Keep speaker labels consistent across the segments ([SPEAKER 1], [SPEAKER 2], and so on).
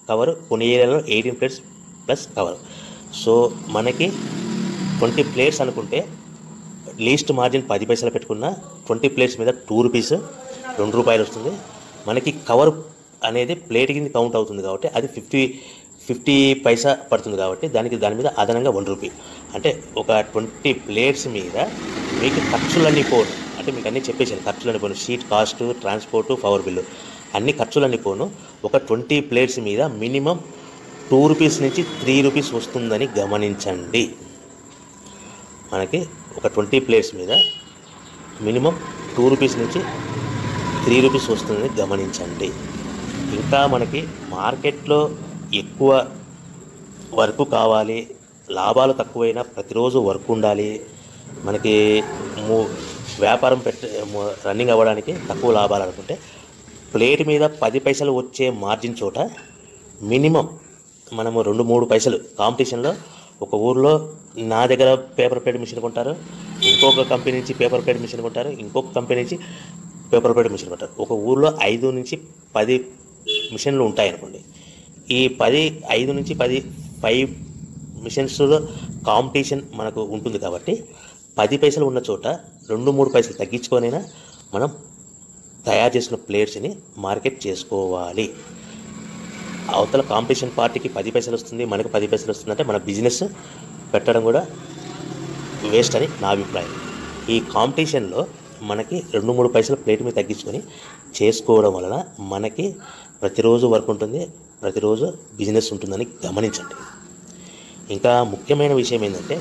[SPEAKER 1] cover కొన్ని ఏరియాలో eighteen plates plus cover so మనకి ట్వంటీ ప్లేట్స్ అనుకుంటే లీస్ట్ మార్జిన్ పది పైసలు పెట్టుకున్న ట్వంటీ ప్లేట్స్ మీద టూ రూపీస్ రెండు రూపాయలు వస్తుంది మనకి కవర్ అనేది ప్లేట్ కింద కౌంట్ అవుతుంది కాబట్టి అది ఫిఫ్టీ ఫిఫ్టీ పైసా పడుతుంది కాబట్టి దానికి దాని మీద అదనంగా వన్ రూపీ అంటే ఒక ట్వంటీ ప్లేట్స్ మీద మీకు ఖర్చులన్నీ పోను అంటే మీకు అన్నీ చెప్పేసాను ఖర్చులన్నీ పోను sheet cost transport power bill అన్ని ఖర్చులన్నీ పోను ఒక ట్వంటీ ప్లేట్స్ మీద మినిమం టూ రూపీస్ నుంచి త్రీ రూపీస్ వస్తుందని గమనించండి మనకి ఒక ట్వంటీ ప్లేట్స్ మీద మినిమం టూ రూపీస్ నుంచి త్రీ రూపీస్ వస్తుందని గమనించండి ఇంకా మనకి మార్కెట్లో ఎక్కువ వర్క్ కావాలి లాభాలు తక్కువైనా ప్రతిరోజు వర్క్ ఉండాలి మనకి ము- వ్యాపారం పెట్ట ము- రన్నింగ్ అవ్వడానికి తక్కువ లాభాలు అనుకుంటే ప్లేట్ మీద పది పైసలు వచ్చే మార్జిన్ చోట మినిమం మనము రెండు మూడు పైసలు కాంపిటీషన్లో ఒక ఊర్లో నా దగ్గర పేపర్ ప్లేట్ మిషన్ కొంటారు ఇంకొక కంపెనీ నుంచి పేపర్ ప్లేట్ మిషన్ కొంటారు ఇంకొక కంపెనీ నుంచి పేపర్ ప్లేట్ మిషన్ కొంటారు ఒక ఊర్లో ఐదు నుంచి పది మిషన్లు ఉంటాయి అనుకోండి ఈ పది ఐదు నుంచి పది ఫైవ్ మిషన్స్లో కాంపిటీషన్ మనకు ఉంటుంది కాబట్టి పది పైసలు ఉన్న చోట రెండు మూడు పైసలు తగ్గించుకొనైనా మనం తయారు చేసిన ప్లేట్స్ని మార్కెట్ చేసుకోవాలి అవతల కాంపిటీషన్ పార్టీకి పది పైసలు వస్తుంది మనకు పది పైసలు వస్తుంది అంటే మన బిజినెస్ పెట్టడం కూడా వేస్ట్ అని నా అభిప్రాయం ఈ కాంపిటీషన్లో మనకి రెండు మూడు పైసలు ప్లేట్ మీద తగ్గించుకొని చేసుకోవడం వలన మనకి ప్రతిరోజు వర్క్ ఉంటుంది ప్రతిరోజు బిజినెస్ ఉంటుందని గమనించండి ఇంకా ముఖ్యమైన విషయం ఏంటంటే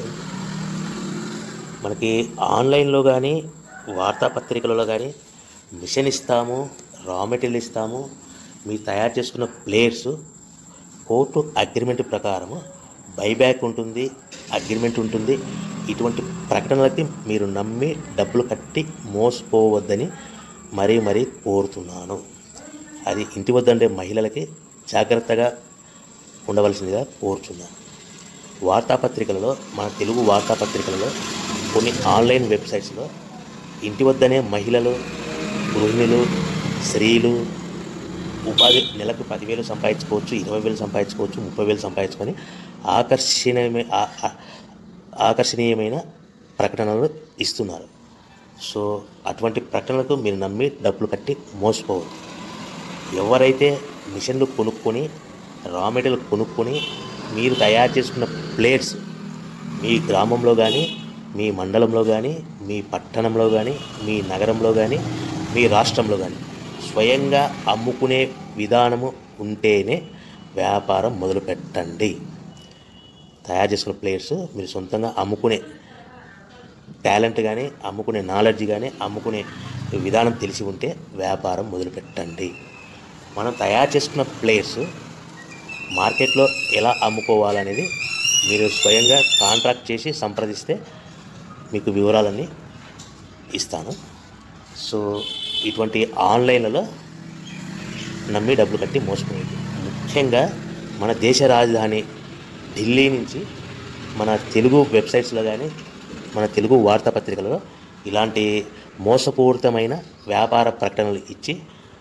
[SPEAKER 1] మనకి ఆన్లైన్లో కానీ వార్తాపత్రికలలో కానీ మిషన్ ఇస్తాము రా మెటీరియల్ ఇస్తాము మీరు తయారు చేసుకున్న ప్లేయర్స్ కోర్టు అగ్రిమెంట్ ప్రకారము బైబ్యాక్ ఉంటుంది అగ్రిమెంట్ ఉంటుంది ఇటువంటి ప్రకటనలకి మీరు నమ్మి డబ్బులు కట్టి మోసపోవద్దని మరీ మరీ కోరుతున్నాను అది ఇంటి వద్దండే మహిళలకి జాగ్రత్తగా ఉండవలసిందిగా కోరుచున్నాను వార్తాపత్రికలలో మన తెలుగు వార్తాపత్రికలలో కొన్ని ఆన్లైన్ వెబ్సైట్స్లో ఇంటి వద్దనే మహిళలు గృహిణులు స్త్రీలు ఉపాధి నెలకు పదివేలు సంపాదించుకోవచ్చు ఇరవై వేలు సంపాదించుకోవచ్చు ముప్పై వేలు సంపాదించుకొని ఆకర్షణీయమైన ఆ- ఆ- ఆకర్షణీయమైన ప్రకటనలు ఇస్తున్నారు సో అటువంటి ప్రకటనలకు మీరు నమ్మి డబ్బులు కట్టి మోసపోవద్దు ఎవరైతే మిషన్లు కొనుక్కొని రా మెటీరియల్ కొనుక్కొని మీరు తయారు చేసుకున్న ప్లేట్స్ మీ గ్రామంలో కానీ మీ మండలంలో కానీ మీ పట్టణంలో కానీ మీ నగరంలో కానీ మీ రాష్ట్రంలో కానీ స్వయంగా అమ్ముకునే విధానము ఉంటేనే వ్యాపారం మొదలు పెట్టండి తయారు చేసుకున్న ప్లేట్స్ మీరు సొంతంగా అమ్ముకునే టాలెంట్ కానీ అమ్ముకునే నాలెడ్జ్ కానీ అమ్ముకునే విధానం తెలిసి ఉంటే వ్యాపారం మొదలు పెట్టండి మనం తయారు చేసుకున్న ప్లేట్స్ మార్కెట్లో ఎలా అమ్ముకోవాలనేది మీరు స్వయంగా కాంట్రాక్ట్ చేసి సంప్రదిస్తే మీకు వివరాలన్నీ ఇస్తాను సో ఇటువంటి ఆన్లైన్లలో నమ్మి డబ్బులు కట్టి మోసపోయింది ముఖ్యంగా మన దేశ రాజధాని ఢిల్లీ నుంచి మన తెలుగు వెబ్సైట్స్లో కానీ మన తెలుగు వార్తాపత్రికలలో ఇలాంటి మోసపూరితమైన వ్యాపార ప్రకటనలు ఇచ్చి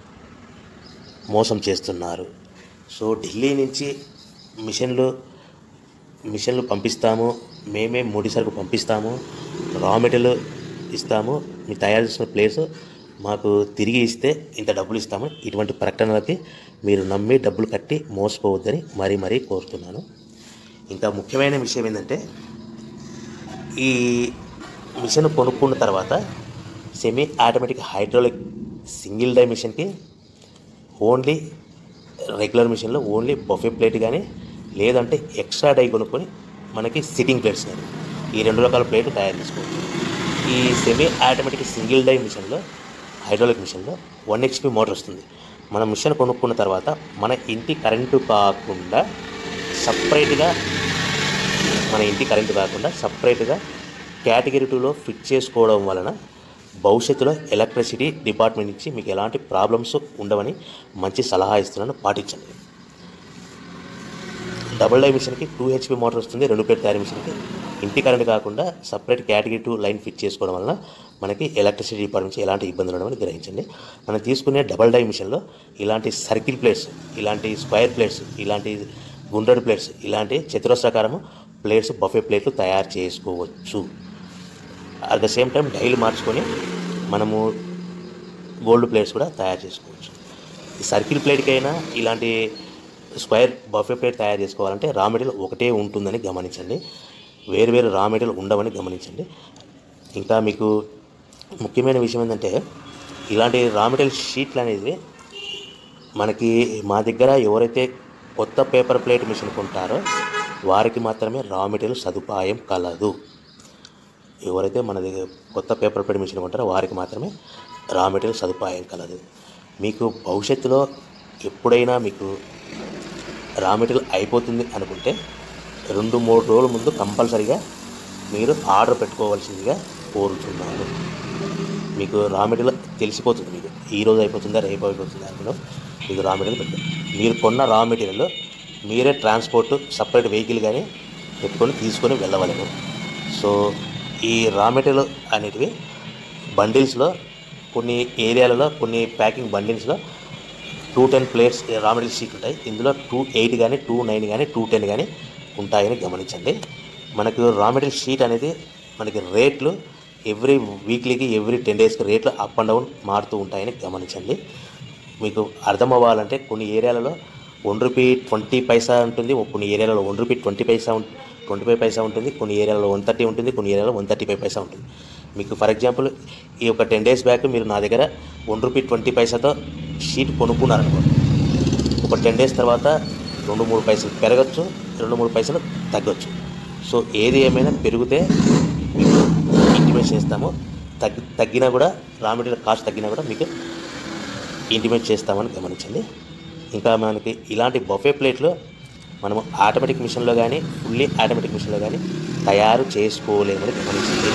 [SPEAKER 1] మోసం చేస్తున్నారు సో ఢిల్లీ నుంచి మిషన్లు మిషన్లు పంపిస్తాము మేమే ముడి సరుకు పంపిస్తాము రా మెటీరియల్ ఇస్తాము మీ తయారు చేసిన ప్లేస్ మాకు తిరిగి ఇస్తే ఇంత డబ్బులు ఇస్తాము ఇటువంటి ప్రకటనలకి మీరు నమ్మి డబ్బులు కట్టి మోసపోవద్దని మరీ మరీ కోరుతున్నాను ఇంకా ముఖ్యమైన విషయం ఏంటంటే ఈ మిషన్ కొనుక్కున్న తర్వాత semi automatic hydraulic single die మిషన్కి ఓన్లీ రెగ్యులర్ మిషన్లో ఓన్లీ బఫే ప్లేట్ కానీ లేదంటే ఎక్స్ట్రా డై కొనుక్కొని మనకి సిట్టింగ్ ప్లేట్స్ కానీ ఈ రెండు రకాల ప్లేట్లు తయారు చేసుకోవచ్చు ఈ సెమీ ఆటోమేటిక్ సింగిల్ డై మిషన్లో హైడ్రాలిక్ మిషన్లో వన్ హెచ్పి మోటార్ వస్తుంది మన మిషన్ కొనుక్కున్న తర్వాత మన ఇంటి కరెంటు కాకుండా సపరేట్గా మన ఇంటి కరెంటు కాకుండా సపరేట్గా కేటగిరీ టూలో ఫిట్ చేసుకోవడం వలన భవిష్యత్తులో ఎలక్ట్రిసిటీ డిపార్ట్మెంట్ నుంచి మీకు ఎలాంటి ప్రాబ్లమ్స్ ఉండవని మంచి సలహా ఇస్తున్నాను పాటించండి డబుల్ డై మిషన్కి టూ హెచ్పి మోటార్ వస్తుంది రెండు పేరు తయారీ మిషన్కి ఇంటి కరెంట్ కాకుండా separate category two line fit చేసుకోవడం వలన మనకి ఎలక్ట్రిసిటీ డిపార్ట్మెంట్ నుంచి ఎలాంటి ఇబ్బందులు ఉండవని గ్రహించండి మనం తీసుకునే డబల్ డై మిషన్లో ఇలాంటి సర్కిల్ ప్లేట్స్ ఇలాంటి స్క్వైర్ ప్లేట్స్ ఇలాంటి గుండ్రటి ప్లేట్స్ ఇలాంటి చతురస్రాకారము ప్లేట్స్ బఫే ప్లేట్లు తయారు చేసుకోవచ్చు at the same time daily మార్చుకొని మనము గోల్డ్ ప్లేట్స్ కూడా తయారు చేసుకోవచ్చు ఈ సర్కిల్ ప్లేట్కైనా ఇలాంటి స్క్వేర్ బఫే ప్లేట్ తయారు చేసుకోవాలంటే రా మెటీరియల్ ఒకటే ఉంటుందని గమనించండి వేరు వేరు రా మెటీరియల్ ఉండవని గమనించండి ఇంకా మీకు ముఖ్యమైన విషయం ఏంటంటే ఇలాంటి రా మెటీరియల్ షీట్లు అనేది మనకి మా దగ్గర ఎవరైతే కొత్త పేపర్ ప్లేట్ మిషన్ కొంటారో వారికి మాత్రమే రా మెటీరియల్ సదుపాయం కలదు ఎవరైతే మన దగ్గర కొత్త పేపర్ ప్లేట్ మిషన్ కొంటారో వారికి మాత్రమే రా మెటీరియల్ సదుపాయం కలదు మీకు భవిష్యత్తులో ఎప్పుడైనా మీకు రా మెటీరియల్ అయిపోతుంది అనుకుంటే రెండు మూడు రోజుల ముందు కంపల్సరిగా మీరు ఆర్డర్ పెట్టుకోవాల్సిందిగా కోరుతున్నాను మీకు రా మెటీరియల్ తెలిసిపోతుంది మీకు ఈ రోజు అయిపోతుందా రేపు అయిపోతుందా అందులో మీకు రా మెటీరియల్ పెట్టండి మీరు కొన్న రా మెటీరియల్ మీరే ట్రాన్స్పోర్ట్ సపరేట్ వెహికల్ కానీ పెట్టుకొని తీసుకొని వెళ్ళవలను సో ఈ రా మెటీరియల్ అనేటివి బండిల్స్లో కొన్ని ఏరియాలలో కొన్ని ప్యాకింగ్ బండిల్స్లో two ten plates raw material sheet ఉంటాయి ఇందులో టూ ఎయిట్ కానీ టూ నైన్ కానీ టూ టెన్ కానీ ఉంటాయని గమనించండి మనకు రా మెటీరియల్ షీట్ అనేది మనకి రేట్లు ఎవ్రీ వీక్లీకి ఎవ్రీ టెన్ డేస్కి రేట్లు అప్ అండ్ డౌన్ మారుతూ ఉంటాయని గమనించండి మీకు అర్థం అవ్వాలంటే కొన్ని ఏరియాలలో వన్ రూపీ ట్వంటీ పైసా ఉంటుంది కొన్ని ఏరియాలలో one rupee twenty paisa twenty five paisa ఉంటుంది కొన్ని ఏరియాలలో వన్ థర్టీ ఉంటుంది కొన్ని ఏరియాలో వన్ థర్టీ ఫైవ్ పైసా ఉంటుంది మీకు ఫర్ ఎగ్జాంపుల్ ఈ ఒక టెన్ డేస్ బ్యాక్ మీరు నా దగ్గర వన్ రూపీ ట్వంటీ పైసాతో షీట్ కొనుక్కున్నారనుకోండి ఒక టెన్ డేస్ తర్వాత రెండు మూడు పైసలు పెరగచ్చు రెండు మూడు పైసలు తగ్గొచ్చు సో ఏది ఏమైనా పెరిగితే మీకు ఇంటిమేట్ చేస్తాము తగ్గి తగ్గినా కూడా రా మెటీరియల్ కాస్ట్ తగ్గినా కూడా మీకు ఇంటిమేట్ చేస్తామని గమనించండి ఇంకా మనకి ఇలాంటి బఫే ప్లేట్లు మనము ఆటోమేటిక్ మిషన్లో కానీ ఫుల్లీ ఆటోమేటిక్ మిషన్లో కానీ తయారు చేసుకోలేమని గమనించండి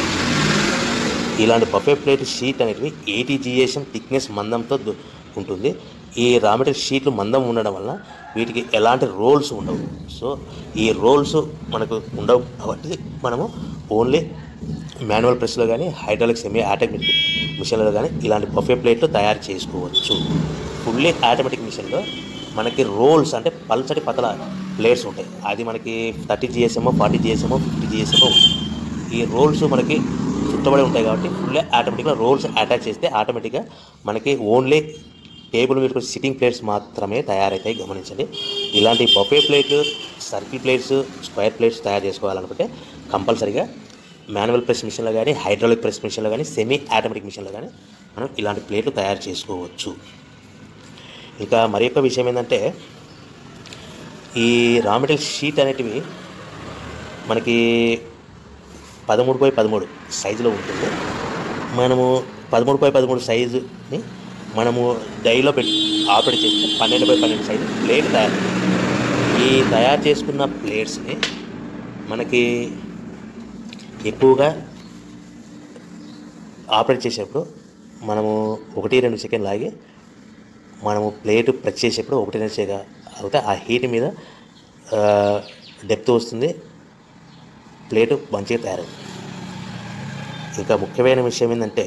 [SPEAKER 1] ఇలాంటి బఫే ప్లేట్ షీట్ అనేటివి ఎయిటీ జిఎస్ఎం థిక్నెస్ మందంతో దు- ఉంటుంది ఈ రా మెటీరియల్ షీట్లు మందం ఉండడం వల్ల వీటికి ఎలాంటి రోల్స్ ఉండవు సో ఈ రోల్స్ మనకు ఉండవు కాబట్టి మనము ఓన్లీ మాన్యువల్ ప్రెస్లో కానీ హైడ్రాలిక్ సెమీ ఆటోమేటిక్ మిషన్లో కానీ ఇలాంటి బఫే ప్లేట్లు తయారు చేసుకోవచ్చు ఫుల్లీ ఆటోమేటిక్ మిషన్లో మనకి రోల్స్ అంటే పల్చటి పతల ప్లేట్స్ ఉంటాయి అది మనకి థర్టీ జిఎస్ఎమో ఫార్టీ జిఎస్ఎమో ఫిఫ్టీ జిఎస్ఎమో ఈ రోల్స్ మనకి చుట్టబడి ఉంటాయి కాబట్టి ఫుల్ ఆటోమేటిక్గా రోల్స్ అటాచ్ చేస్తే ఆటోమేటిక్గా మనకి ఓన్లీ టేబుల్ మీద సిట్టింగ్ ప్లేట్స్ మాత్రమే తయారవుతాయి గమనించండి ఇలాంటి buffet plate circle plates square plates తయారు చేసుకోవాలనుకుంటే కంపల్సరీగా మాన్యువల్ ప్రెస్ మిషన్లో కానీ హైడ్రాలిక్ ప్రెస్ మిషన్లో కానీ సెమీ ఆటోమేటిక్ మిషన్లో కానీ మనం ఇలాంటి ప్లేట్లు తయారు చేసుకోవచ్చు ఇంకా మరి యొక్క విషయం ఏంటంటే ఈ రా మెటీరియల్ షీట్ అనేటివి మనకి పదమూడు బై పదమూడు సైజులో ఉంటుంది మనము పదమూడు బై పదమూడు సైజుని మనము డైలో పెట్టి ఆపరేట్ చేస్తే పన్నెండు బై పన్నెండు సైజు ప్లేట్ తయారు ఈ తయారు చేసుకున్న ప్లేట్స్ని మనకి ఎక్కువగా ఆపరేట్ చేసేటప్పుడు మనము ఒకటి రెండు సెకండ్ లాగి మనము ప్లేట్ ప్రెస్ చేసేప్పుడు ఒకటి రెండు సెకండ్ అవుతే ఆ హీట్ మీద డెప్త్ వస్తుంది ప్లేటు మంచిగా తయారవుతుంది ఇంకా ముఖ్యమైన విషయం ఏంటంటే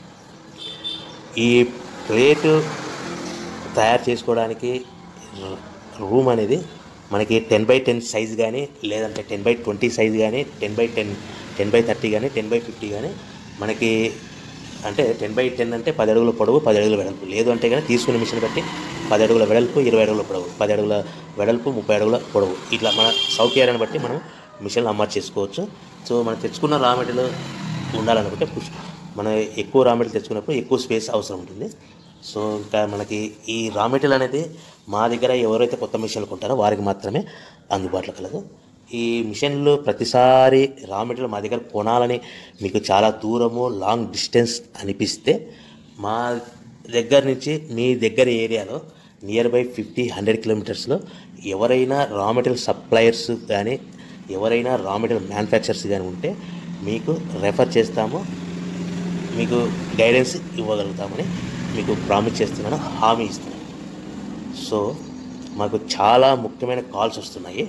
[SPEAKER 1] ఈ ప్లేటు తయారు చేసుకోవడానికి రూమ్ అనేది మనకి టెన్ బై టెన్ సైజ్ కానీ లేదంటే టెన్ బై ట్వంటీ సైజ్ కానీ ten by ten ten by thirty కానీ టెన్ బై ఫిఫ్టీ కానీ మనకి అంటే టెన్ బై టెన్ అంటే పది అడుగుల పొడవు పది అడుగుల వెడల్పు లేదు అంటే కానీ తీసుకునే మిషన్ బట్టి పది అడుగుల వెడల్పు ఇరవై అడుగుల పొడవు పది అడుగుల వెడల్పు ముప్పై అడుగుల పొడవు ఇట్లా మన సౌకర్యాన్ని బట్టి మనం మిషన్లు అమర్చి చేసుకోవచ్చు సో మనం తెచ్చుకున్న రా మెటీరియల్ ఉండాలనుకుంటే పుష్ మనం ఎక్కువ రా మెటీరియల్ తెచ్చుకున్నప్పుడు ఎక్కువ స్పేస్ అవసరం ఉంటుంది సో ఇంకా మనకి ఈ రా మెటీరియల్ అనేది మా దగ్గర ఎవరైతే కొత్త మిషన్లు కొంటారో వారికి మాత్రమే అందుబాటులో కలదు ఈ మిషన్లు ప్రతిసారి రా మెటీరియల్ మా దగ్గర కొనాలని మీకు చాలా దూరము లాంగ్ డిస్టెన్స్ అనిపిస్తే మా దగ్గర నుంచి మీ దగ్గర ఏరియాలో నియర్ బై ఫిఫ్టీ హండ్రెడ్ కిలోమీటర్స్లో ఎవరైనా రా మెటీరియల్ సప్లయర్స్ కానీ ఎవరైనా రా మెటీరియల్ మ్యానుఫ్యాక్చర్స్ కానీ ఉంటే మీకు రెఫర్ చేస్తాము మీకు గైడెన్స్ ఇవ్వగలుగుతామని మీకు ప్రామిస్ చేస్తున్నాను హామీ ఇస్తున్నాను సో మాకు చాలా ముఖ్యమైన కాల్స్ వస్తున్నాయి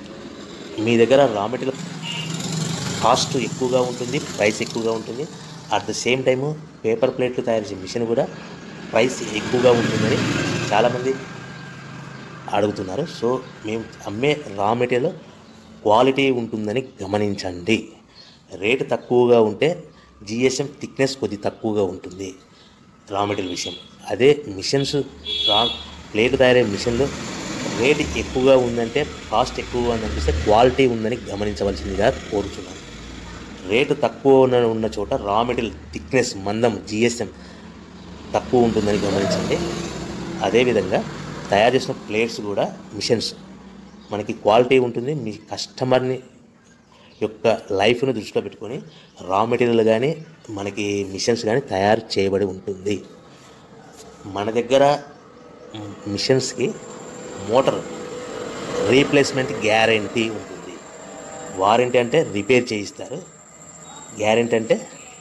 [SPEAKER 1] మీ దగ్గర రా మెటీరియల్ కాస్ట్ ఎక్కువగా ఉంటుంది ప్రైస్ ఎక్కువగా ఉంటుంది at the same time paper ప్లేట్లు తయారు చేసే మిషన్ కూడా ప్రైస్ ఎక్కువగా ఉంటుందని చాలామంది అడుగుతున్నారు సో మేము అమ్మే రా మెటీరియల్ క్వాలిటీ ఉంటుందని గమనించండి రేటు తక్కువగా ఉంటే జిఎస్ఎం థిక్నెస్ కొద్ది తక్కువగా ఉంటుంది రా మెటీరియల్ విషయం అదే మిషన్స్ రా ప్లేట్ తయారయ్యే మిషన్లు రేటు ఎక్కువగా ఉందంటే కాస్ట్ ఎక్కువగా ఉందనిపిస్తే క్వాలిటీ ఉందని గమనించవలసిందిగా కోరుతున్నాను రేటు తక్కువ ఉన్న ఉన్న చోట రా మెటీరియల్ థిక్నెస్ మందం జిఎస్ఎం తక్కువ ఉంటుందని గమనించండి అదేవిధంగా తయారు చేసిన ప్లేట్స్ కూడా మిషన్స్ మనకి క్వాలిటీ ఉంటుంది మీ కస్టమర్ని యొక్క లైఫ్ను దృష్టిలో పెట్టుకొని రా మెటీరియల్ కానీ మనకి మిషన్స్ కానీ తయారు చేయబడి ఉంటుంది మన దగ్గర మ్, మిషన్స్కి మోటార్ రీప్లేస్మెంట్ గ్యారంటీ ఉంటుంది వారంటీ అంటే రిపేర్ చేయిస్తారు గ్యారంటీ అంటే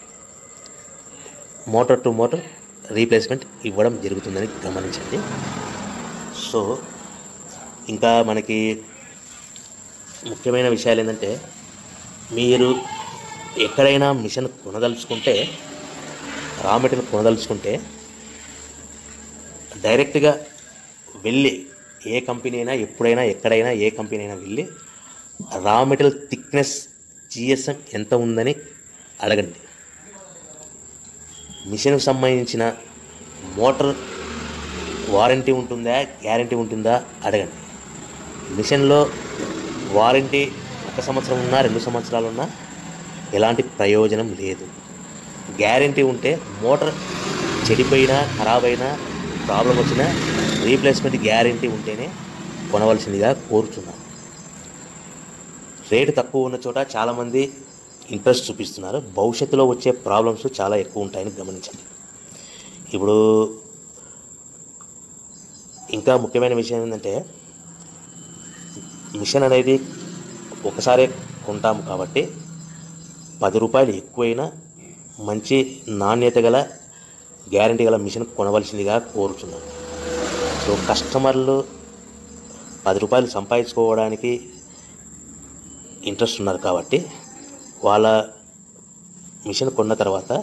[SPEAKER 1] మోటార్ టు మోటార్ రీప్లేస్మెంట్ ఇవ్వడం జరుగుతుందని గమనించండి సో ఇంకా మనకి ముఖ్యమైన విషయాలు ఏంటంటే మీరు ఎక్కడైనా మిషన్ కొనదలుచుకుంటే రా మెటీరియల్ కొనదలుచుకుంటే డైరెక్ట్గా వెళ్ళి ఏ కంపెనీ అయినా ఎప్పుడైనా ఎక్కడైనా ఏ కంపెనీ అయినా వెళ్ళి రా మెటీరియల్ థిక్నెస్ జిఎస్ఎం ఎంత ఉందని అడగండి మిషన్కి సంబంధించిన మోటార్ వారంటీ ఉంటుందా గ్యారంటీ ఉంటుందా అడగండి మిషన్లో వారంటీ ఒక సంవత్సరం ఉన్నా రెండు సంవత్సరాలు ఉన్నా ఎలాంటి ప్రయోజనం లేదు గ్యారంటీ ఉంటే మోటార్ చెడిపోయినా ఖరాబ్ అయినా ప్రాబ్లం వచ్చినా రీప్లేస్మెంట్ గ్యారంటీ ఉంటేనే కొనవలసిందిగా కోరుతున్నాను రేటు తక్కువ ఉన్న చోట చాలామంది ఇంట్రెస్ట్ చూపిస్తున్నారు భవిష్యత్తులో వచ్చే ప్రాబ్లమ్స్ చాలా ఎక్కువ ఉంటాయని గమనించండి ఇప్పుడు ఇంకా ముఖ్యమైన విషయం ఏంటంటే మిషన్ అనేది ఒకసారి కొంటాము కాబట్టి పది రూపాయలు ఎక్కువైనా మంచి నాణ్యత గల గ్యారంటీ గల మిషన్ కొనవలసిందిగా కోరుతున్నాను సో కస్టమర్లు పది రూపాయలు సంపాదించుకోవడానికి ఇంట్రెస్ట్ ఉన్నారు కాబట్టి వాళ్ళ మిషన్ కొన్న తర్వాత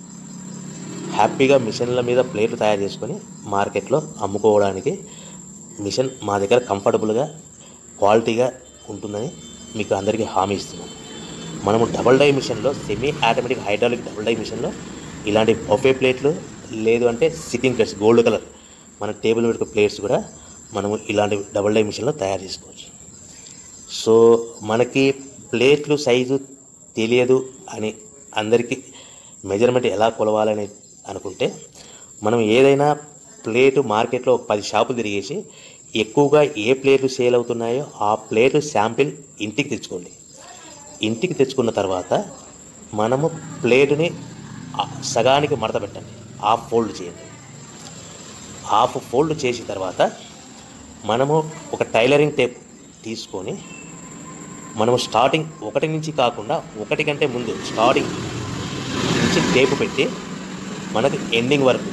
[SPEAKER 1] హ్యాపీగా మిషన్ల మీద ప్లేట్లు తయారు చేసుకొని మార్కెట్లో అమ్ముకోవడానికి మిషన్ మా దగ్గర కంఫర్టబుల్గా క్వాలిటీగా ఉంటుందని మీకు అందరికీ హామీ ఇస్తున్నాను మనము డబల్ డై మిషన్లో semi automatic hydraulic double die మిషన్లో ఇలాంటి బఫే ప్లేట్లు లేదు అంటే సిట్టింగ్ ప్లేట్స్ గోల్డ్ కలర్ మన టేబుల్ పెట్టుకునే ప్లేట్స్ కూడా మనము ఇలాంటి డబల్ డై మిషన్లో తయారు చేసుకోవచ్చు సో మనకి ప్లేట్లు సైజు తెలియదు అని అందరికీ మెజర్మెంట్ ఎలా కొలవాలని అనుకుంటే మనం ఏదైనా ప్లేటు మార్కెట్లో ఒక పది షాపులు తిరిగేసి ఎక్కువగా ఏ ప్లేట్లు సేల్ అవుతున్నాయో ఆ ప్లేటు శాంపిల్ ఇంటికి తెచ్చుకోండి ఇంటికి తెచ్చుకున్న తర్వాత మనము ప్లేటుని ఆ- సగానికి మడత పెట్టండి హాఫ్ ఫోల్డ్ చేయండి హాఫ్ ఫోల్డ్ చేసిన తర్వాత మనము ఒక టైలరింగ్ టేప్ తీసుకొని మనము స్టార్టింగ్ ఒకటి నుంచి కాకుండా ఒకటి కంటే ముందు స్టార్టింగ్ నుంచి టేపు పెట్టి మనకు ఎండింగ్ వరకు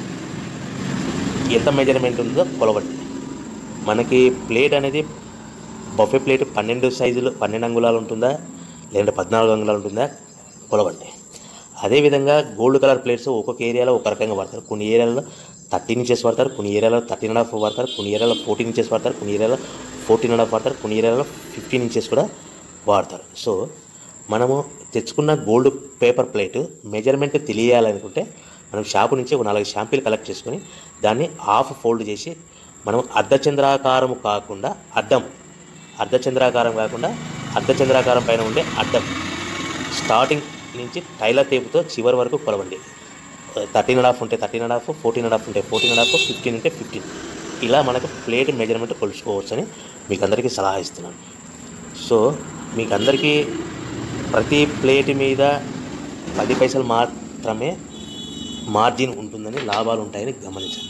[SPEAKER 1] ఎంత మెజర్మెంట్ ఉందో కొలవండి మనకి ప్లేట్ అనేది బఫే ప్లేట్ పన్నెండు సైజులు పన్నెండు అంగుళాలు ఉంటుందా లేదంటే పద్నాలుగు అంగుళాలు ఉంటుందా కొలవండి అదేవిధంగా గోల్డ్ కలర్ ప్లేట్స్ ఒక్కొక్క ఏరియాలో ఒక రకంగా వాడతారు కొన్ని ఏరియాలలో థర్టీన్ ఇంచెస్ వాడతారు కొన్ని ఏరియాలో థర్టీన్ అండ్ హాఫ్ వాడతారు కొన్ని ఏరియాలో ఫోర్టీన్ ఇంచెస్ వాడతారు కొన్ని ఏరియాలో ఫోర్టీన్ అండ్ హాఫ్ వాడతారు కొన్ని ఏరియాలో ఫిఫ్టీన్ ఇంచెస్ కూడా వాడతారు సో మనము తెచ్చుకున్న గోల్డ్ పేపర్ ప్లేట్ మెజర్మెంట్ తెలియాలనుకుంటే మనం షాపు నుంచి ఒక నాలుగు షాంపీలు కలెక్ట్ చేసుకొని దాన్ని హాఫ్ ఫోల్డ్ చేసి మనం అర్ధచంద్రాకారము కాకుండా అడ్డం అర్ధచంద్రాకారం కాకుండా అర్ధచంద్రాకారం పైన ఉండే అడ్డం స్టార్టింగ్ నుంచి టైలర్ టేపుతో చివరి వరకు కొలవండి థర్టీన్ అండ్ హాఫ్ ఉంటే thirteen and half fourteen and half ఉంటే ఫోర్టీన్ అండ్ హాఫ్ ఫిఫ్టీన్ ఉంటే ఫిఫ్టీన్ ఇలా మనకు ప్లేట్ మెజర్మెంట్ కొలుచుకోవచ్చని మీకు అందరికీ సలహా ఇస్తున్నాను సో మీకు అందరికీ ప్రతి ప్లేట్ మీద పది పైసలు మాత్రమే మార్జిన్ ఉంటుందని లాభాలు ఉంటాయని గమనించండి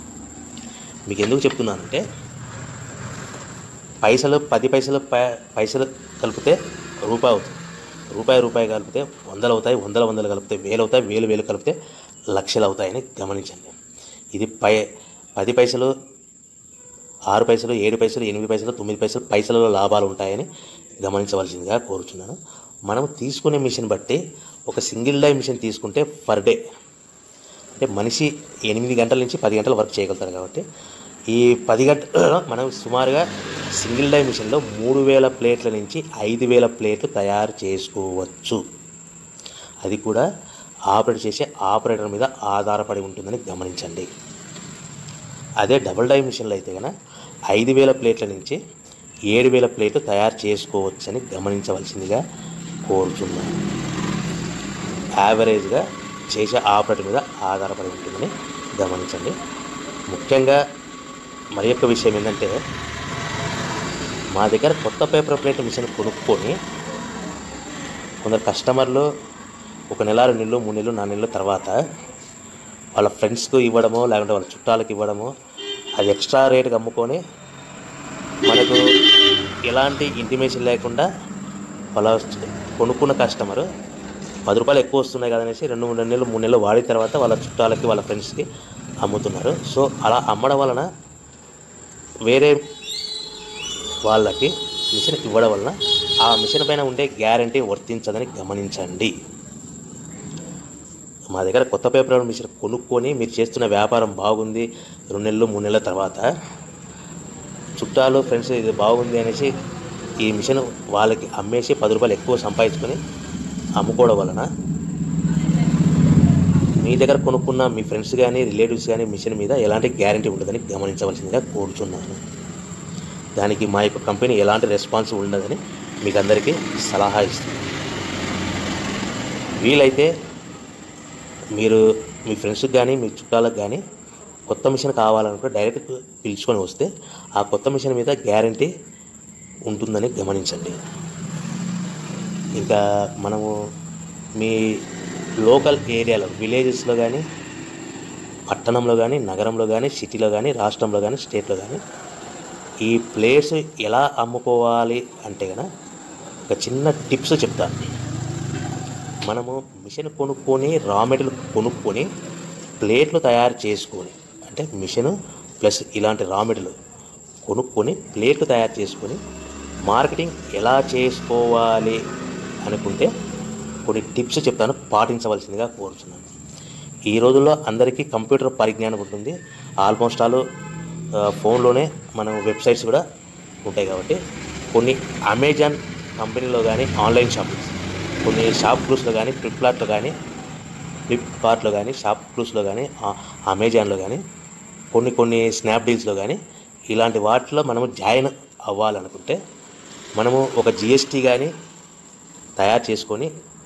[SPEAKER 1] మీకు ఎందుకు చెప్తున్నానంటే పైసలు పది పైసలు పై- పైసలు కలిపితే రూపాయి అవుతుంది రూపాయి రూపాయి కలిపితే వందలు అవుతాయి వందల వందలు కలిపితే వేలు అవుతాయి వేలు వేలు కలిపితే లక్షలు అవుతాయని గమనించండి ఇది పై పది పైసలు ఆరు పైసలు ఏడు పైసలు ఎనిమిది పైసలు తొమ్మిది పైసలు పైసలలో లాభాలు ఉంటాయని గమనించవలసిందిగా కోరుచున్నాను మనం తీసుకునే మిషన్ బట్టి ఒక సింగిల్ డై మిషన్ తీసుకుంటే పర్ డే అంటే మనిషి ఎనిమిది గంటల నుంచి పది గంటల వర్క్ చేయగలుగుతారు కాబట్టి ఈ పది గంటల మనం సుమారుగా సింగిల్ డై మిషన్లో మూడు వేల ప్లేట్ల నుంచి ఐదు వేల ప్లేట్లు తయారు చేసుకోవచ్చు అది కూడా ఆపరేట్ చేసే ఆపరేటర్ మీద ఆధారపడి ఉంటుందని గమనించండి అదే డబుల్ డై మిషన్లో అయితే కనుక ఐదు వేల ప్లేట్ల నుంచి ఏడు వేల ప్లేట్లు తయారు చేసుకోవచ్చని గమనించవలసిందిగా కోరుతున్నాను యావరేజ్గా చేసే ఆపరేటర్ మీద ఆధారపడి ఉంటుందని గమనించండి ముఖ్యంగా మరి యొక్క విషయం ఏంటంటే మా దగ్గర కొత్త పేపర్ ప్లేట్ మిషన్ కొనుక్కొని కొందరు కస్టమర్లు ఒక నెల రెండు నెలలు మూడు నెలలు నాలుగు నెలల తర్వాత వాళ్ళ ఫ్రెండ్స్కు ఇవ్వడమో లేకుంటే వాళ్ళ చుట్టాలకు ఇవ్వడమో అది ఎక్స్ట్రా రేట్కి అమ్ముకొని మనకు ఎలాంటి ఇంటిమేషన్ లేకుండా వాళ్ళ కొనుక్కున్న కస్టమర్ పది రూపాయలు ఎక్కువ వస్తున్నాయి కదనేసి రెండు మూడు నెలలు మూడు నెలలు వాడిన తర్వాత వాళ్ళ చుట్టాలకి వాళ్ళ ఫ్రెండ్స్కి అమ్ముతున్నారు సో అలా అమ్మడం వలన వేరే వాళ్ళకి మిషన్ ఇవ్వడం వలన ఆ మిషన్ పైన ఉండే గ్యారంటీ వర్తించదని గమనించండి మా దగ్గర కొత్త పేపర్ మిషన్ కొనుక్కొని మీరు చేస్తున్న వ్యాపారం బాగుంది రెండు నెలలు మూడు నెలల తర్వాత చుట్టాలు ఫ్రెండ్స్ ఇది బాగుంది అనేసి ఈ మిషన్ వాళ్ళకి అమ్మేసి పది రూపాయలు ఎక్కువ సంపాదించుకొని అమ్ముకోవడం వలన మీ దగ్గర కొనుక్కున్న మీ ఫ్రెండ్స్ కానీ రిలేటివ్స్ కానీ మిషన్ మీద ఎలాంటి గ్యారంటీ ఉండదని గమనించవలసిందిగా కోరుచున్నాను దానికి మా యొక్క కంపెనీ ఎలాంటి రెస్పాన్స్ ఉండదని మీకు అందరికీ సలహా ఇస్తుంది వీలైతే మీరు మీ ఫ్రెండ్స్కి కానీ మీ చుట్టాలకు కానీ కొత్త మిషన్ కావాలనుకుంటే డైరెక్ట్ పిలుచుకొని వస్తే ఆ కొత్త మిషన్ మీద గ్యారంటీ ఉంటుందని గమనించండి ఇంకా మనము మీ లోకల్ ఏరియాలో విలేజెస్లో కానీ పట్టణంలో కానీ నగరంలో కానీ సిటీలో కానీ రాష్ట్రంలో కానీ స్టేట్లో కానీ ఈ ప్లేస్ ఎలా అమ్ముకోవాలి అంటే కనుక ఒక చిన్న టిప్స్ చెప్తాను మనము మిషన్ కొనుక్కొని రా మెటీరియల్ కొనుక్కొని ప్లేట్లు తయారు చేసుకొని అంటే మిషన్ ప్లస్ ఇలాంటి రా మెటీరియల్ కొనుక్కొని ప్లేట్లు తయారు చేసుకొని మార్కెటింగ్ ఎలా చేసుకోవాలి అనుకుంటే కొన్ని టిప్స్ చెప్తాను పాటించవలసిందిగా కోరుతున్నాను ఈ రోజుల్లో అందరికీ కంప్యూటర్ పరిజ్ఞానం ఉంటుంది ఆల్మోస్ట్ ఆల్ ఆ, ఫోన్లోనే మనం వెబ్సైట్స్ కూడా ఉంటాయి కాబట్టి కొన్ని అమెజాన్ కంపెనీలో కానీ ఆన్లైన్ షాపింగ్స్ కొన్ని షాప్ క్లూస్లో కానీ ఫ్లిప్కార్ట్లో కానీ ఫ్లిప్కార్ట్లో కానీ షాప్ క్లూస్లో కానీ ఆ- అమెజాన్లో కానీ కొన్ని కొన్ని స్నాప్డీల్స్లో కానీ ఇలాంటి వాటిలో మనము జాయిన్ అవ్వాలనుకుంటే మనము ఒక జిఎస్టీ కానీ తయారు చేసుకొని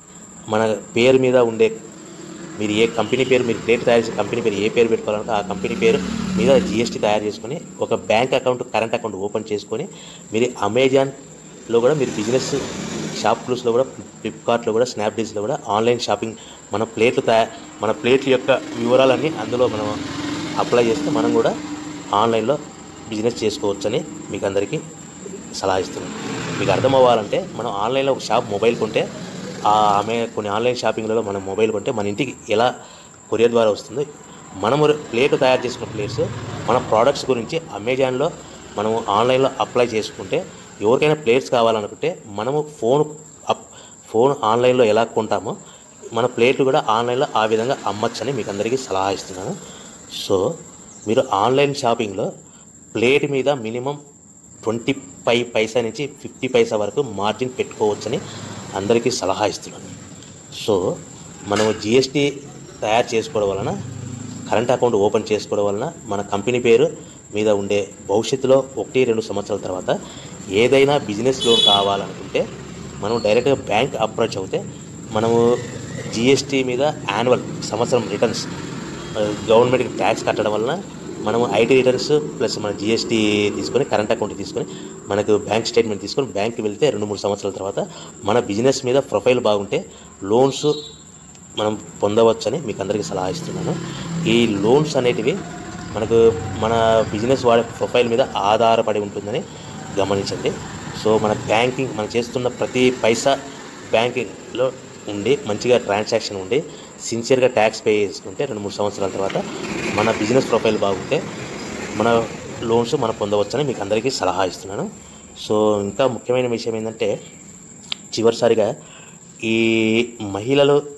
[SPEAKER 1] మన పేరు మీద ఉండే మీరు ఏ కంపెనీ పేరు మీరు ప్లేట్ తయారు చేసే కంపెనీ పేరు ఏ పేరు పెట్టుకోవాలంటే ఆ కంపెనీ పేరు మీద జిఎస్టీ తయారు చేసుకొని ఒక bank account current account open చేసుకొని మీరు అమెజాన్లో కూడా మీరు బిజినెస్ షాప్ క్లూస్లో కూడా ఫ్లిప్కార్ట్లో కూడా స్నాప్డీల్స్లో కూడా ఆన్లైన్ షాపింగ్ మన ప్లేట్లు తయారు మన ప్లేట్ల యొక్క వివరాలన్నీ అందులో మనం అప్లై చేస్తే మనం కూడా ఆన్లైన్లో బిజినెస్ చేసుకోవచ్చని మీకు అందరికీ సలహా ఇస్తున్నాను మీకు అర్థం అవ్వాలంటే మనం ఆన్లైన్లో ఒక షాప్ మొబైల్ కొంటే ఆ ఆమె కొన్ని ఆన్లైన్ షాపింగ్లలో మనం మొబైల్ కొంటే మన ఇంటికి ఎలా కొరియర్ ద్వారా వస్తుందో మనము ప్లేట్ తయారు చేసుకున్న ప్లేట్స్ మన ప్రోడక్ట్స్ గురించి అమెజాన్లో మనము ఆన్లైన్లో అప్లై చేసుకుంటే ఎవరికైనా ప్లేట్స్ కావాలనుకుంటే మనము ఫోన్ అప్ ఫోన్ ఆన్లైన్లో ఎలా కొంటామో మన ప్లేట్లు కూడా ఆన్లైన్లో ఆ విధంగా అమ్మచ్చని మీకు అందరికీ సలహా ఇస్తున్నాను సో మీరు ఆన్లైన్ షాపింగ్లో ప్లేట్ మీద మినిమం ట్వంటీ ఫైవ్ పైసా నుంచి ఫిఫ్టీ పైసా వరకు మార్జిన్ పెట్టుకోవచ్చని అందరికీ సలహా ఇస్తున్నాను సో మనము జిఎస్టీ తయారు చేసుకోవడం వలన కరెంట్ అకౌంట్ ఓపెన్ చేసుకోవడం వలన మన కంపెనీ పేరు మీద ఉండే భవిష్యత్తులో ఒకటి రెండు సంవత్సరాల తర్వాత ఏదైనా బిజినెస్ లోన్ కావాలనుకుంటే మనం డైరెక్ట్గా బ్యాంక్ అప్రోచ్ అవుతే మనము జిఎస్టీ మీద యాన్యువల్ సంవత్సరం రిటర్న్స్ గవర్నమెంట్కి ట్యాక్స్ కట్టడం వలన మనము ఐటీ రిటర్న్స్ ప్లస్ మన జిఎస్టీ తీసుకొని కరెంట్ అకౌంట్ తీసుకొని మనకు బ్యాంక్ స్టేట్మెంట్ తీసుకొని బ్యాంక్కి వెళ్తే రెండు మూడు సంవత్సరాల తర్వాత మన బిజినెస్ మీద ప్రొఫైల్ బాగుంటే లోన్స్ మనం పొందవచ్చని మీకు అందరికీ సలహా ఇస్తున్నాను ఈ లోన్స్ అనేటివి మనకు మన బిజినెస్ వాడే ప్రొఫైల్ మీద ఆధారపడి ఉంటుందని గమనించండి సో మన బ్యాంకింగ్ మనం చేస్తున్న ప్రతి పైసా బ్యాంకింగ్లో ఉండి మంచిగా ట్రాన్సాక్షన్ ఉండి సిన్సియర్గా ట్యాక్స్ పే చేసుకుంటే రెండు మూడు సంవత్సరాల తర్వాత మన బిజినెస్ ప్రొఫైల్ బాగుంటే మన లోన్స్ మనం పొందవచ్చని మీకు అందరికీ సలహా ఇస్తున్నాను సో ఇంకా ముఖ్యమైన విషయం ఏంటంటే చివరిసారిగా ఈ మహిళలు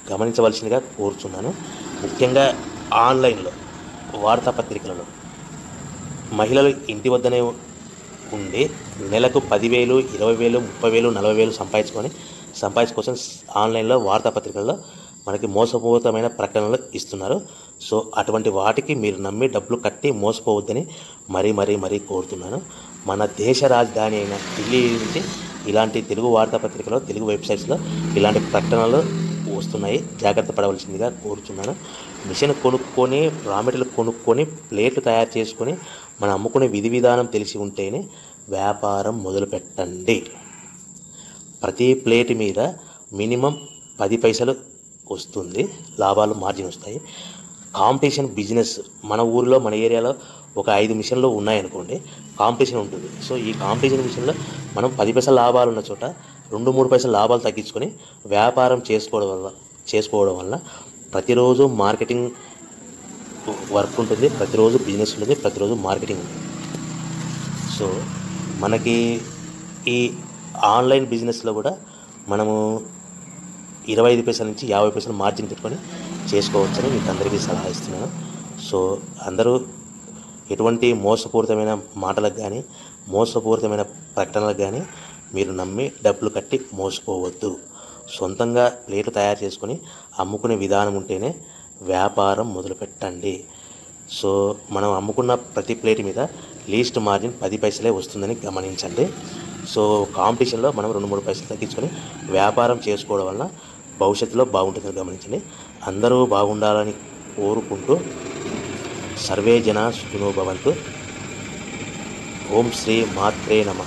[SPEAKER 1] గమనించవలసిందిగా కోరుచున్నాను ముఖ్యంగా ఆన్లైన్లో వార్తాపత్రికలలో మహిళలు ఇంటి వద్దనే ఉండి నెలకు పదివేలు ఇరవై వేలు ముప్పై వేలు నలభై వేలు సంపాదించుకొని సంపాదించుకోసం ఆన్లైన్లో వార్తాపత్రికల్లో మనకి మోసపూరితమైన ప్రకటనలు ఇస్తున్నారు సో అటువంటి వాటికి మీరు నమ్మి డబ్బులు కట్టి మోసపోవద్దని మరీ మరీ మరీ కోరుతున్నాను మన దేశ రాజధాని అయిన ఢిల్లీ నుంచి ఇలాంటి తెలుగు వార్తాపత్రికలో తెలుగు వెబ్సైట్స్లో ఇలాంటి ప్రకటనలు వస్తున్నాయి జాగ్రత్త పడవలసిందిగా కోరుచున్నాను మిషన్ కొనుక్కొని రా మెటీరియల్ కొనుక్కొని ప్లేట్లు తయారు చేసుకొని మనం అమ్ముకునే విధి విధానం తెలిసి ఉంటేనే వ్యాపారం మొదలు పెట్టండి ప్రతి ప్లేట్ మీద మినిమం పది పైసలు వస్తుంది లాభాలు మార్జిన్ వస్తాయి కాంపిటీషన్ బిజినెస్ మన ఊరిలో మన ఏరియాలో ఒక ఐదు మిషన్లు ఉన్నాయనుకోండి కాంపిటీషన్ ఉంటుంది సో ఈ కాంపిటీషన్ మిషన్లో మనం పది పైసల లాభాలు ఉన్న చోట రెండు మూడు పైసల లాభాలు తగ్గించుకొని వ్యాపారం చేసుకోవడం వల్ల చేసుకోవడం వల్ల ప్రతిరోజు మార్కెటింగ్ వర్క్ ఉంటుంది ప్రతిరోజు బిజినెస్ ఉంటుంది ప్రతిరోజు మార్కెటింగ్ ఉంటుంది సో మనకి ఈ ఆన్లైన్ బిజినెస్లో కూడా మనము ఇరవై ఐదు పైసల నుంచి యాభై పైసలు మార్జిన్ పెట్టుకొని చేసుకోవచ్చని మీకు అందరికీ సలహా ఇస్తున్నాను సో అందరూ ఎటువంటి మోసపూరితమైన మాటలకు కానీ మోసపూరితమైన ప్రకటనలకు కానీ మీరు నమ్మి డబ్బులు కట్టి మోసపోవద్దు సొంతంగా ప్లేట్లు తయారు చేసుకొని అమ్ముకునే విధానం ఉంటేనే వ్యాపారం మొదలుపెట్టండి సో మనం అమ్ముకున్న ప్రతి ప్లేట్ మీద లీస్ట్ మార్జిన్ పది పైసలే వస్తుందని గమనించండి సో కాంపిటీషన్లో మనం రెండు మూడు పైసలు తగ్గించుకొని వ్యాపారం చేసుకోవడం వలన భవిష్యత్తులో బాగుంటుందని గమనించండి అందరూ బాగుండాలని కోరుకుంటూ సర్వే జన సుఖినో భవంతు ఓం శ్రీ మాత్రే నమ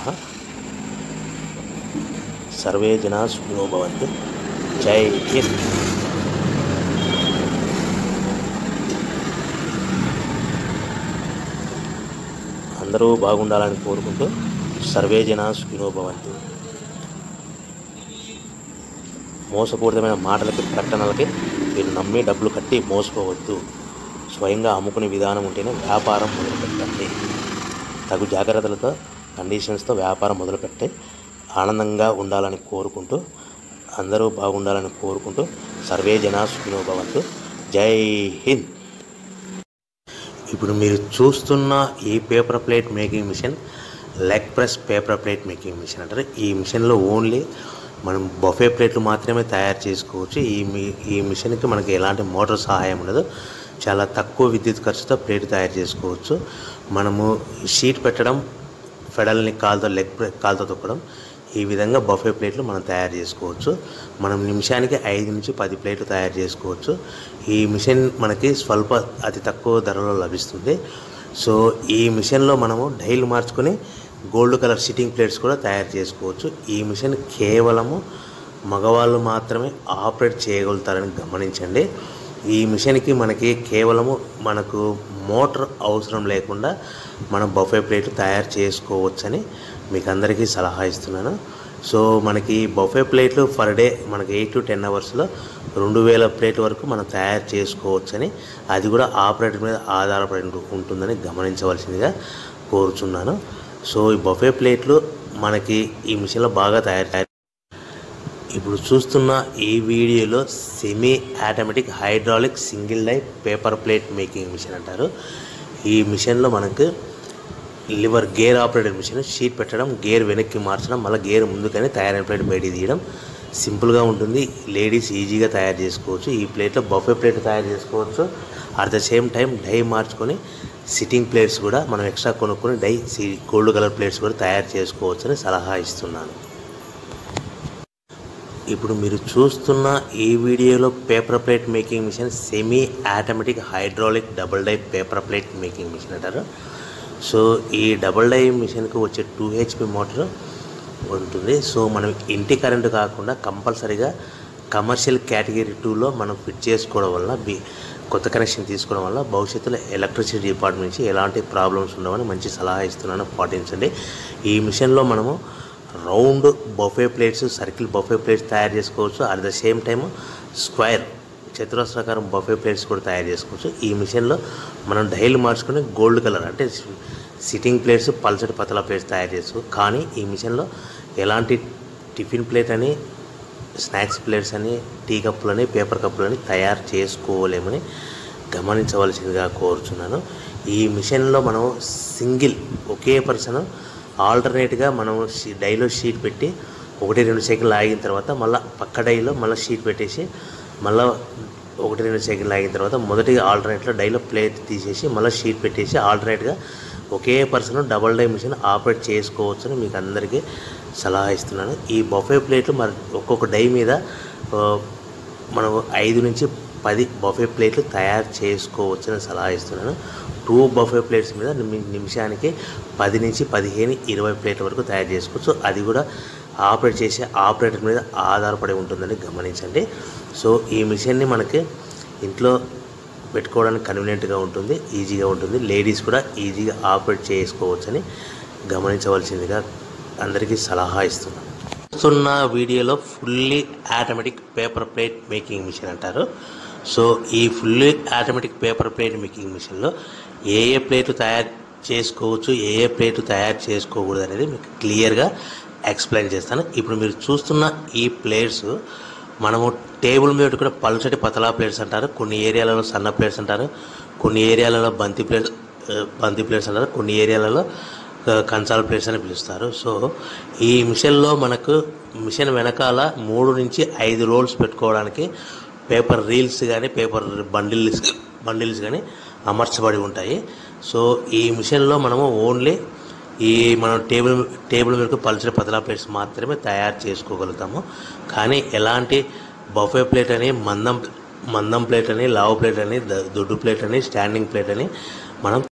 [SPEAKER 1] సర్వే జన సుఖినో భవంతు జై హింద్ అందరూ బాగుండాలని కోరుకుంటూ సర్వే జన సుఖినో భవంతు మోసపూరితమైన మాటలకి ప్రకటనలకి మీరు నమ్మి డబ్బులు కట్టి మోసపోవద్దు స్వయంగా అమ్ముకునే విధానం ఉంటేనే వ్యాపారం మొదలుపెట్టండి తగు జాగ్రత్తలతో కండిషన్స్తో వ్యాపారం మొదలుపెట్టి ఆనందంగా ఉండాలని కోరుకుంటూ అందరూ బాగుండాలని కోరుకుంటూ సర్వే జన సుఖినో భవంతు జై హింద్ ఇప్పుడు మీరు చూస్తున్న ఈ paper plate making machine leg press paper plate making machine అంటారు ఈ మిషన్లో ఓన్లీ మనం బఫే ప్లేట్లు మాత్రమే తయారు చేసుకోవచ్చు ఈ మీ ఈ మిషన్కి మనకి ఎలాంటి మోటార్ సహాయం ఉండదు చాలా తక్కువ విద్యుత్ ఖర్చుతో ప్లేట్ తయారు చేసుకోవచ్చు మనము షీట్ పెట్టడం ఫెడల్ని కాలుతో లెగ్ ప్రె- కాలుతో తొక్కడం ఈ విధంగా బఫే ప్లేట్లు మనం తయారు చేసుకోవచ్చు మనం నిమిషానికి ఐదు నుంచి పది ప్లేట్లు తయారు చేసుకోవచ్చు ఈ మిషన్ మనకి స్వల్ప అతి తక్కువ ధరలో లభిస్తుంది సో ఈ మిషన్లో మనము డైల్ మార్చుకొని గోల్డ్ కలర్ సిట్టింగ్ ప్లేట్స్ కూడా తయారు చేసుకోవచ్చు ఈ మిషన్ కేవలము మగవాళ్ళు మాత్రమే ఆపరేట్ చేయగలుగుతారని గమనించండి ఈ మిషన్కి మనకి కేవలము మనకు మోటార్ అవసరం లేకుండా మనం బఫే ప్లేట్ తయారు చేసుకోవచ్చని మీకు అందరికీ సలహా ఇస్తున్నాను సో మనకి బఫే ప్లేట్లు ఫర్ డే మనకి ఎయిట్ టు టెన్ అవర్స్లో రెండు వేల ప్లేట్ వరకు మనం తయారు చేసుకోవచ్చని అది కూడా ఆపరేటర్ మీద ఆధారపడి ఉంటుందని గమనించవలసిందిగా కోరుచున్నాను సో ఈ బఫే ప్లేట్లు మనకి ఈ మిషన్లో బాగా తయారు తయారు ఇప్పుడు చూస్తున్న ఈ వీడియోలో semi automatic hydraulic single die paper plate making machine అంటారు ఈ మిషన్లో మనకు lever gear operated machine sheet పెట్టడం గేర్ వెనక్కి మార్చడం మళ్ళీ గేర్ ముందుకని తయారైన ప్లేట్ బయటికి తీయడం సింపుల్గా ఉంటుంది లేడీస్ ఈజీగా తయారు చేసుకోవచ్చు ఈ ప్లేట్లో బఫే ప్లేట్ తయారు చేసుకోవచ్చు at the same time die మార్చుకొని సిట్టింగ్ ప్లేట్స్ కూడా మనం ఎక్స్ట్రా కొనుక్కొని డై గోల్డ్ కలర్ ప్లేట్స్ కూడా తయారు చేసుకోవచ్చు అని సలహా ఇస్తున్నాను ఇప్పుడు మీరు చూస్తున్న ఈ వీడియోలో paper plate making machine semi automatic hydraulic double die paper plate making machine అంటారు సో ఈ డబుల్ డై మిషన్కి వచ్చే టూ హెచ్పి మోటార్ ఉంటుంది సో మనం ఇంటి కరెంటు కాకుండా కంపల్సరీగా కమర్షియల్ కేటగిరీ టూలో మనం ఫిట్ చేసుకోవడం వల్ల బి కొత్త కనెక్షన్ తీసుకోవడం వల్ల భవిష్యత్తులో ఎలక్ట్రిసిటీ డిపార్ట్మెంట్ నుంచి ఎలాంటి ప్రాబ్లమ్స్ ఉండవని మంచి సలహా ఇస్తున్నాను పాటించండి ఈ మిషన్లో మనము round buffet plates circle buffet plates తయారు చేసుకోవచ్చు at the same time square చతురస్రాకారం బఫే ప్లేట్స్ కూడా తయారు చేసుకోవచ్చు ఈ మిషన్లో మనం డైల్ మార్చుకొని గోల్డ్ కలర్ అంటే సిట్టింగ్ ప్లేట్స్ పల్సటి పతల ప్లేట్స్ తయారు చేసుకోవచ్చు కానీ ఈ మిషన్లో ఎలాంటి టిఫిన్ ప్లేట్ అని స్నాక్స్ ప్లేట్స్ అని టీ కప్పులని పేపర్ కప్పులని తయారు చేసుకోలేమని గమనించవలసిందిగా కోరుచున్నాను ఈ మిషన్లో మనం సింగిల్ ఒకే పర్సన్ ఆల్టర్నేట్గా మనం షీ- డైలో షీట్ పెట్టి ఒకటి రెండు సెకండ్లు ఆగిన తర్వాత మళ్ళీ పక్క డైలో మళ్ళీ షీట్ పెట్టేసి మళ్ళీ ఒకటి రెండు సెకండ్లు ఆగిన తర్వాత మొదటి ఆల్టర్నేట్లో డైలో ప్లేట్ తీసేసి మళ్ళీ షీట్ పెట్టేసి ఆల్టర్నేట్గా ఒకే person double die machine operate చేసుకోవచ్చని మీకు అందరికీ సలహా ఇస్తున్నాను ఈ బఫే ప్లేట్లు మరి ఒక్కొక్క డై మీద ఆ, మనం ఐదు నుంచి పది బఫే ప్లేట్లు తయారు చేసుకోవచ్చని సలహా ఇస్తున్నాను టూ బఫే ప్లేట్స్ మీద నిమి- నిమిషానికి పది నుంచి పదిహేను ఇరవై ప్లేట్ల వరకు తయారు చేసుకోవచ్చు అది కూడా ఆపరేట్ చేసే ఆపరేటర్ మీద ఆధారపడి ఉంటుందని గమనించండి సో ఈ మిషన్ని మనకి ఇంట్లో పెట్టుకోవడానికి కన్వీనియంట్గా ఉంటుంది ఈజీగా ఉంటుంది లేడీస్ కూడా ఈజీగా ఆపరేట్ చేసుకోవచ్చని గమనించవలసిందిగా అందరికీ సలహా ఇస్తున్నాను చూస్తున్న వీడియోలో fully automatic paper plate making machine అంటారు సో ఈ fully automatic paper plate making మిషన్లో ఏ ఏ ప్లేట్లు తయారు చేసుకోవచ్చు ఏ ఏ ప్లేట్లు తయారు చేసుకోకూడదు అనేది మీకు క్లియర్గా ఎక్స్ప్లెయిన్ చేస్తాను ఇప్పుడు మీరు చూస్తున్న ఈ ప్లేట్స్ మనము టేబుల్ మీద కూడా పల్చటి పతలా ప్లేట్స్ అంటారు కొన్ని ఏరియాలలో సన్న ప్లేట్స్ అంటారు కొన్ని ఏరియాలలో బంతి ప్లేట్స్ బంతి ప్లేట్స్ అంటారు కొన్ని ఏరియాలలో ఆ, కంచాల ప్లేట్స్ అని పిలుస్తారు సో ఈ మిషన్లో మనకు మిషన్ వెనకాల మూడు నుంచి ఐదు రోల్స్ పెట్టుకోవడానికి పేపర్ రీల్స్ కానీ పేపర్ బండిల్స్ బండిల్స్ కానీ అమర్చబడి ఉంటాయి సో ఈ మిషన్లో మనము ఓన్లీ ఈ మనం టేబుల్ టేబుల్ మీద పల్చిన పతలా ప్లేట్స్ మాత్రమే తయారు చేసుకోగలుగుతాము కానీ ఎలాంటి బఫే ప్లేట్ అని మందం మందం ప్లేట్ అని లావు ప్లేట్ అని ద- దొడ్డు ప్లేట్ అని స్టాండింగ్ ప్లేట్ అని మనం